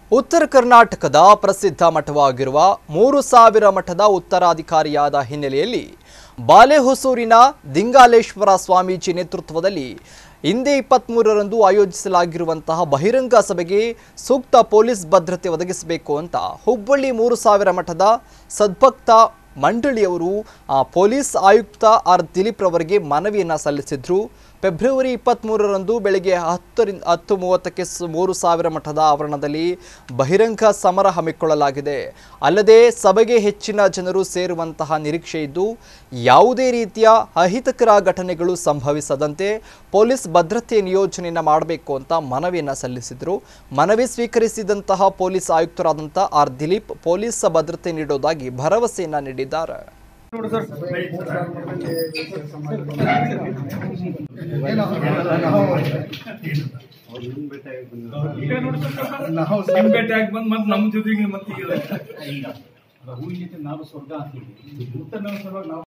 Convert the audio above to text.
ಉತ್ತರ ಕರ್ನಾಟಕದ ಪ್ರಸಿದ್ಧ ಮಠವಾಗಿರುವ ಮೂರು ಸಾವಿರ ಮಠದ ಉತ್ತರಾಧಿಕಾರಿಯಾದ ಹಿನ್ನೆಲೆಯಲ್ಲಿ ಬಾಲೆಹೊಸೂರಿನ ದಿಂಗಾಲೇಶ್ವರ ಸ್ವಾಮೀಜಿ ನೇತೃತ್ವದಲ್ಲಿ ಇಂದೇ ಇಪ್ಪತ್ತ್ಮೂರರಂದು ಆಯೋಜಿಸಲಾಗಿರುವಂತಹ ಬಹಿರಂಗ ಸಭೆಗೆ ಸೂಕ್ತ ಪೊಲೀಸ್ ಭದ್ರತೆ ಒದಗಿಸಬೇಕು ಅಂತ ಹುಬ್ಬಳ್ಳಿ ಮೂರು ಸಾವಿರ ಮಠದ ಸದ್ಭಕ್ತ ಮಂಡಳಿಯವರು ಆ, ಪೊಲೀಸ್ ಆಯುಕ್ತ ಆರ್ ದಿಲೀಪ್ ರವರಿಗೆ ಮನವಿಯನ್ನು ಸಲ್ಲಿಸಿದ್ರು ಫೆಬ್ರವರಿ ಇಪ್ಪತ್ತ್ಮೂರರಂದು ಬೆಳಗ್ಗೆ ಹತ್ತರಿಂದ ಹತ್ತು ಮೂವತ್ತಕ್ಕೆ ಸ- ಮೂರು ಸಾವಿರ ಮಠದ ಆವರಣದಲ್ಲಿ ಬಹಿರಂಗ ಸಮರ ಹಮ್ಮಿಕೊಳ್ಳಲಾಗಿದೆ ಅಲ್ಲದೆ ಸಭೆಗೆ ಹೆಚ್ಚಿನ ಜನರು ಸೇರುವಂತಹ ನಿರೀಕ್ಷೆ ಇದ್ದು ಯಾವುದೇ ರೀತಿಯ ಅಹಿತಕರ ಘಟನೆಗಳು ಸಂಭವಿಸದಂತೆ ಪೊಲೀಸ್ ಭದ್ರತೆ ನಿಯೋಜನೆಯನ್ನು ಮಾಡಬೇಕು ಅಂತ ಮನವಿಯನ್ನು ಸಲ್ಲಿಸಿದರು ಮನವಿ ಸ್ವೀಕರಿಸಿದಂತಹ ಪೊಲೀಸ್ ಆಯುಕ್ತರಾದಂಥ ಆರ್ ದಿಲೀಪ್ ಪೊಲೀಸ್ ಭದ್ರತೆ ನೀಡೋದಾಗಿ ಭರವಸೆಯನ್ನು ನೀಡಿದ್ದಾರೆ ನಿಮ್ ಭೇಟಿ ಆಗಿ ಬಂದ್ ಮತ್ ನಮ್ ಜೊತೆಗೆ ಮತ್ತೆ ಈಗ ಹೂವಿನ ಜೊತೆ ನಾವು ಸ್ವರ್ಗ ಹಾಕ್ತೀವಿ ಉತ್ತರ ನಾವು